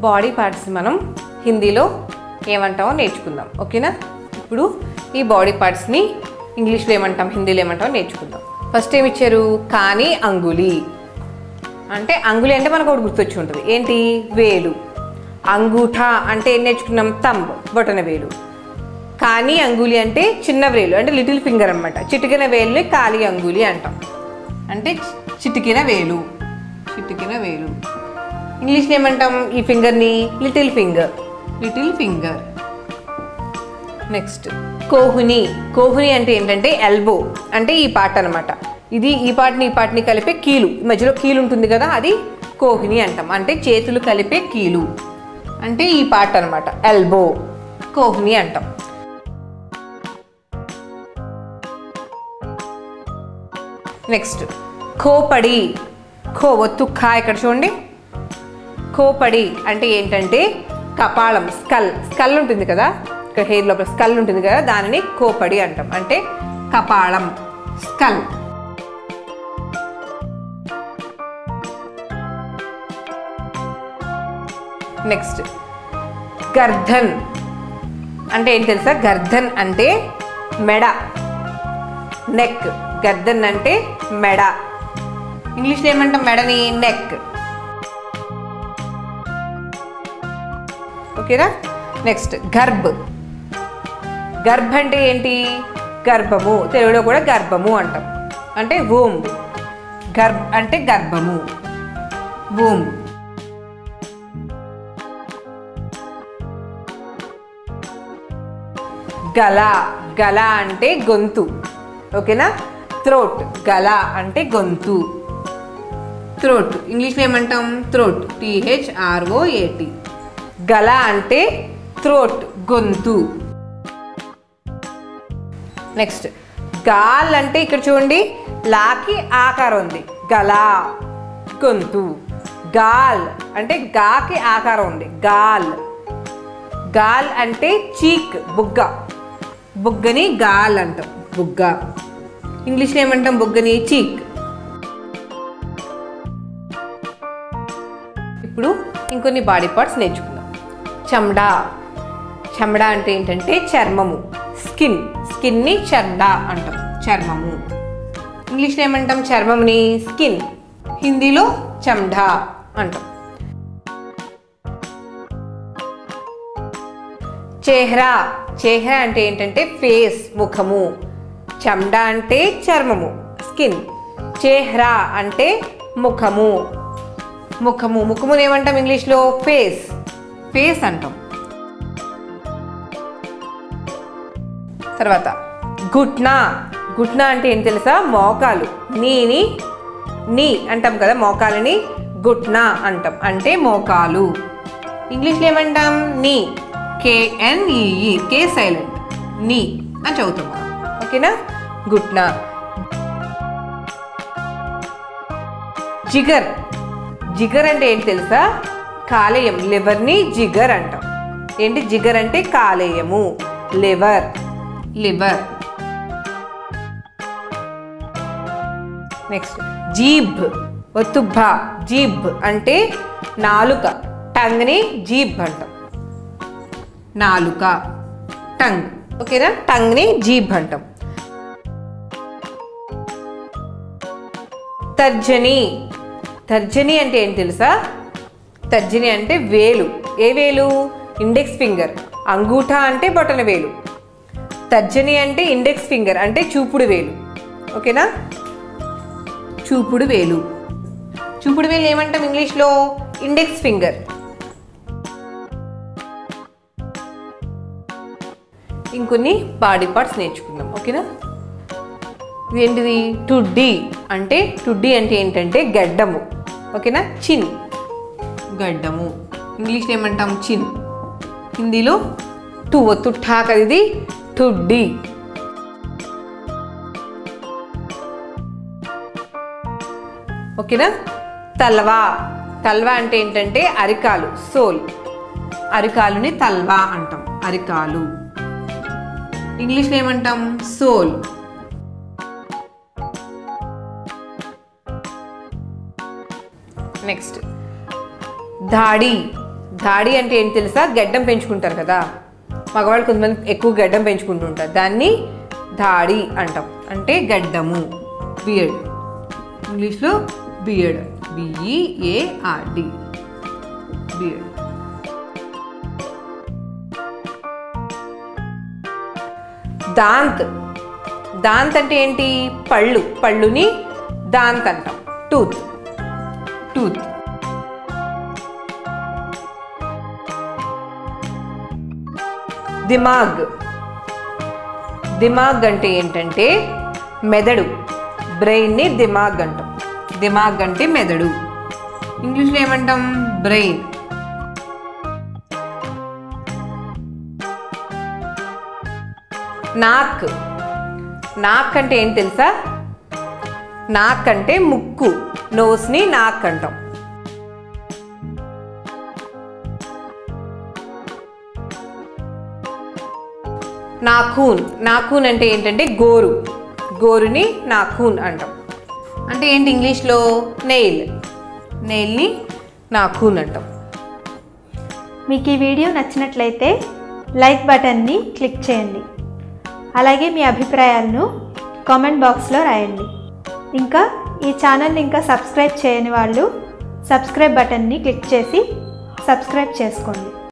body parts మనం హిందీలో ఏమంటామో నేర్చుకుందాం ఓకేనా ఇప్పుడు ఈ బాడీ పార్ట్స్ని ఇంగ్లీష్లో ఏమంటాం హిందీలో ఏమంటామో నేర్చుకుందాం ఫస్ట్ ఏమి ఇచ్చారు కానీ అంగులి అంటే అంగులి అంటే మనకు ఒకటి గుర్తొచ్చి ఉంటుంది ఏంటి వేలు అంగూఠా అంటే ఏం నేర్చుకున్నాం తంబ్ బొటన వేలు కానీ అంగులి అంటే చిన్న వేలు అంటే లిటిల్ ఫింగర్ అనమాట చిటికిన వేలుని కాలి అంగులి అంటాం అంటే చి- చిటికిన వేలు చిటికిన వేలు ఇంగ్లీష్లో ఏమంటాం ఈ ఫింగర్ని little finger little finger next కోహుని కోహుని అంటే ఏంటంటే ఎల్బో అంటే ఈ పార్ట్ అనమాట ఇది ఈ పార్ట్ని ఈ పార్ట్ని కలిపే కీలు ఈ మధ్యలో కీలు ఉంటుంది కదా అది కోహిని అంటాం అంటే చేతులు కలిపే కీలు అంటే ఈ పార్ట్ అనమాట ఎల్బో కోహిని అంటాం నెక్స్ట్ ఖోపడి ఖో ఒత్తు ఖా ఇక్కడ చూడండి కోపడి అంటే ఏంటంటే కపాళం స్కల్ స్కల్ ఉంటుంది కదా ఇక్కడ హెయిర్ లోపల స్కల్ ఉంటుంది కదా దానిని కోపడి అంటాం అంటే కపాళం స్కల్ నెక్స్ట్ గర్ధన్ అంటే ఏంటి తెలుసా గర్ధన్ అంటే మెడ నెక్ గర్దన్ అంటే మెడ ఇంగ్లీష్లో ఏమంటాం మెడని నెక్ ఓకేనా నెక్స్ట్ గర్భ్ గర్భ అంటే ఏంటి గర్భము తెలుగులో కూడా గర్భము అంటాం అంటే వూమ్ గర్భ అంటే గర్భము వూమ్ గల గల అంటే గొంతు ఓకేనా థ్రోట్ గల అంటే గొంతు థ్రోట్ ఇంగ్లీష్లో ఏమంటాం థ్రోట్ టిహెచ్ఆర్ఓఏటి గల అంటే థ్రోట్ గొంతు నెక్స్ట్ గాల్ అంటే ఇక్కడ చూడండి లాకి ఆకారం ఉంది గల గొంతు గాల్ అంటే గాకి ఆకారం ఉంది గాల్ గాల్ అంటే చీక్ బుగ్గ బుగ్గని గాల్ అంటాం బుగ్గ ఇంగ్లీష్లో ఏమంటాం బుగ్గని చీక్ ఇప్పుడు ఇంకొన్ని బాడీ పార్ట్స్ నేర్చుకుందాం చమడా చమడా అంటే ఏంటంటే చర్మము స్కిన్ స్కిన్ని చర్డా అంటాం చర్మము ఇంగ్లీష్లో ఏమంటాం చర్మంని స్కిన్ హిందీలో చమ్డా అంటాం చెహ్రా చెహ్రా అంటే ఏంటంటే ఫేస్ ముఖము చమ్డా అంటే చర్మము స్కిన్ చెహ్రా అంటే ముఖము ముఖము ముఖముని ఏమంటాం ఇంగ్లీష్లో ఫేస్ ఫేస్ అంటాం తర్వాత గుట్నా గుట్నా అంటే ఏం తెలుసా మోకాలు నీని నీ అంటాం కదా మోకాలని గుట్నా అంటాం అంటే మోకాలు ఇంగ్లీష్లో ఏమంటాం నీ కేఎన్ఈఈ కే సైలెంట్ నీ అని చదువుతాం మనం ఓకేనా గుట్నా జిగర్ జిగర్ అంటే ఏంటి తెలుసా కాలేయం లివర్ని జిగర్ అంటాం ఏంటి జిగర్ అంటే కాలేయము లివర్ లివర్ నెక్స్ట్ జీబ్ ఒత్తుబ్బ జీబ్ అంటే నాలుక టంగ్ని జీబ్ అంటాం నాలుక టంగ్ ఓకేనా టంగ్ని జీబ్ అంటాం తర్జని తర్జని అంటే ఏంటి తెలుసా తర్జని అంటే వేలు ఏ వేలు ఇండెక్స్ ఫింగర్ అంగూఠా అంటే బొటన వేలు తర్జని అంటే ఇండెక్స్ ఫింగర్ అంటే చూపుడు వేలు ఓకేనా చూపుడు వేలు చూపుడు వేలు ఏమంటాం ఇంగ్లీష్లో ఇండెక్స్ ఫింగర్ ఇంకొన్ని బాడీ పార్ట్స్ నేర్చుకుందాం ఓకేనా ఏంటిది టుడ్డి అంటే టుడ్డి అంటే ఏంటంటే గడ్డము ఓకేనా చిన్ గడ్డము ఇంగ్లీష్లో ఏమంటాం చిన్ హిందీలో టు ఒత్తు ఠా కదా ఇది టుడ్డి ఓకేనా తల్వా తల్వా అంటే ఏంటంటే అరికాలు సోల్ అరికాలుని తల్వా అంటాం అరికాలు ఇంగ్లీష్లో ఏమంటాం సోల్ నెక్స్ట్ దాడి ధాడి అంటే ఏంటి తెలుసా గడ్డం పెంచుకుంటారు కదా మగవాళ్ళు కొంతమంది ఎక్కువ గడ్డం పెంచుకుంటూ ఉంటారు దాన్ని ధాడి అంటాం అంటే గడ్డము బియర్డ్ ఇంగ్లీష్లో బియర్డ్ బిఈఏఆర్డి బియర్డ్ దాంత్ దాంత్ అంటే ఏంటి పళ్ళు పళ్ళుని దాంత్ అంటాం టూత్ టూత్ దిమాగ్ దిమాగ్ అంటే ఏంటంటే మెదడు బ్రెయిన్ని దిమాగ్ అంటాం దిమాగ్ అంటే మెదడు ఇంగ్లీష్లో ఏమంటాం బ్రెయిన్ నాక్ నాక్ అంటే ఏంటి తెలుసా నాక్ అంటే ముక్కు నోస్ని నాక్ అంటాం నాఖూన్ నాఖూన్ అంటే ఏంటంటే గోరు గోరుని నాఖూన్ అంటాం అంటే ఏంటి ఇంగ్లీష్లో నెయిల్ నెయిల్ని నాఖూన్ అంటాం మీకు ఈ వీడియో నచ్చినట్లయితే లైక్ బటన్ని క్లిక్ చేయండి అలాగే మీ అభిప్రాయాలను కామెంట్ బాక్స్లో రాయండి ఇంకా ఈ ఛానల్ని ఇంకా సబ్స్క్రైబ్ చేయని వాళ్ళు సబ్స్క్రైబ్ బటన్ని క్లిక్ చేసి సబ్స్క్రైబ్ చేసుకోండి